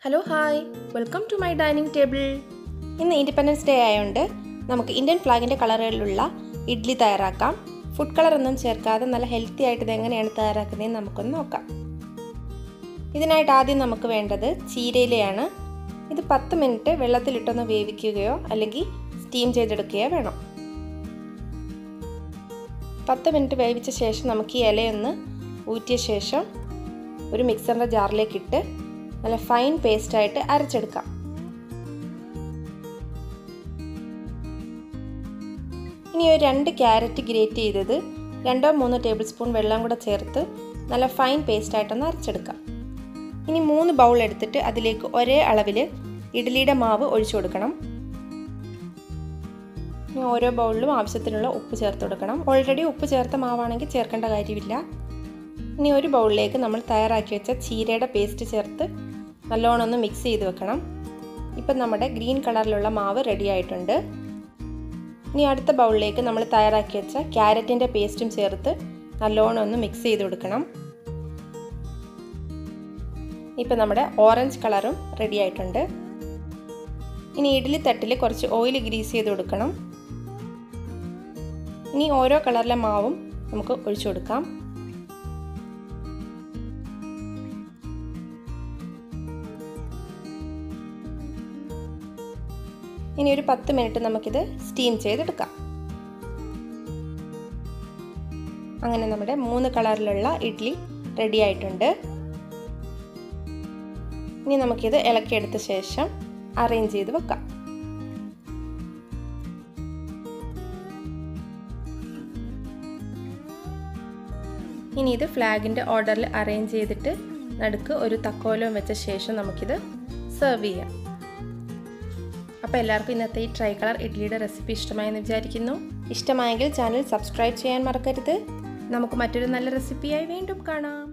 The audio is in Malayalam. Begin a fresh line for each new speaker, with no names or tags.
hello hi welcome to my dining table ഇന്ന് ഇൻഡിപെൻഡൻസ് ഡേ ആയതുകൊണ്ട് നമുക്ക് ഇന്ത്യൻ ഫ്ലാഗിൻ്റെ കളറുകളിലുള്ള ഇഡ്ഡലി തയ്യാറാക്കാം ഫുഡ് കളറൊന്നും ചേർക്കാതെ നല്ല ഹെൽത്തി ആയിട്ട് ഇത് എങ്ങനെയാണ് തയ്യാറാക്കുന്നതെന്ന് നമുക്കൊന്ന് നോക്കാം ഇതിനായിട്ട് ആദ്യം നമുക്ക് വേണ്ടത് ചീരയിലയാണ് ഇത് പത്ത് മിനിറ്റ് വെള്ളത്തിലിട്ടൊന്ന് വേവിക്കുകയോ അല്ലെങ്കിൽ സ്റ്റീം ചെയ്തെടുക്കുകയോ വേണം പത്ത് മിനിറ്റ് വേവിച്ച ശേഷം നമുക്ക് ഈ ഇലയൊന്ന് ഊറ്റിയ ശേഷം ഒരു മിക്സറിൻ്റെ ജാറിലേക്ക് ഇട്ട് നല്ല ഫൈൻ പേസ്റ്റായിട്ട് അരച്ചെടുക്കാം ഇനി ഒരു രണ്ട് ക്യാരറ്റ് ഗ്രേറ്റ് ചെയ്തത് രണ്ടോ മൂന്നോ ടേബിൾ സ്പൂൺ വെള്ളം കൂടെ ചേർത്ത് നല്ല ഫൈൻ പേസ്റ്റായിട്ടൊന്ന് അരച്ചെടുക്കാം ഇനി മൂന്ന് ബൗൾ എടുത്തിട്ട് അതിലേക്ക് ഒരേ അളവിൽ ഇഡ്ഡലിയുടെ മാവ് ഒഴിച്ചു കൊടുക്കണം ഇനി ഓരോ ബൗളിലും ആവശ്യത്തിനുള്ള ഉപ്പ് ചേർത്ത് കൊടുക്കണം ഓൾറെഡി ഉപ്പ് ചേർത്ത മാവാണെങ്കിൽ ചേർക്കേണ്ട കാര്യമില്ല ഇനി ഒരു ബൗളിലേക്ക് നമ്മൾ തയ്യാറാക്കി വെച്ച ചീരയുടെ പേസ്റ്റ് ചേർത്ത് നല്ലോണം ഒന്ന് മിക്സ് ചെയ്ത് വെക്കണം ഇപ്പം നമ്മുടെ ഗ്രീൻ കളറിലുള്ള മാവ് റെഡി ആയിട്ടുണ്ട് ഇനി അടുത്ത ബൗളിലേക്ക് നമ്മൾ തയ്യാറാക്കി വെച്ച ക്യാരറ്റിൻ്റെ പേസ്റ്റും ചേർത്ത് നല്ലോണം ഒന്ന് മിക്സ് ചെയ്ത് കൊടുക്കണം ഇപ്പം നമ്മുടെ ഓറഞ്ച് കളറും റെഡി ആയിട്ടുണ്ട് ഇനി ഇഡ്ഡലി തട്ടിൽ കുറച്ച് ഓയിൽ ഗ്രീസ് ചെയ്ത് കൊടുക്കണം ഇനി ഓരോ കളറിലെ മാവും നമുക്ക് ഒഴിച്ചു കൊടുക്കാം ഇനി ഒരു പത്ത് മിനിറ്റ് നമുക്കിത് സ്റ്റീം ചെയ്തെടുക്കാം അങ്ങനെ നമ്മുടെ മൂന്ന് കളറിലുള്ള ഇഡ്ഡലി റെഡി ആയിട്ടുണ്ട് ഇനി നമുക്കിത് ഇളക്കിയെടുത്ത ശേഷം അറേഞ്ച് ചെയ്ത് വെക്കാം ഇനി ഇത് ഫ്ലാഗിൻ്റെ ഓർഡറിൽ അറേഞ്ച് ചെയ്തിട്ട് നടുക്ക് ഒരു തക്കോലവും വെച്ച ശേഷം നമുക്കിത് സെർവ് ചെയ്യാം അപ്പോൾ എല്ലാവർക്കും ഇന്നത്തെ ഈ ട്രൈ കളർ ഇഡ്ഡലിയുടെ റെസിപ്പി ഇഷ്ടമായെന്ന് വിചാരിക്കുന്നു ഇഷ്ടമായെങ്കിൽ ചാനൽ സബ്സ്ക്രൈബ് ചെയ്യാൻ മറക്കരുത് നമുക്ക് മറ്റൊരു നല്ല റെസിപ്പിയായി വീണ്ടും കാണാം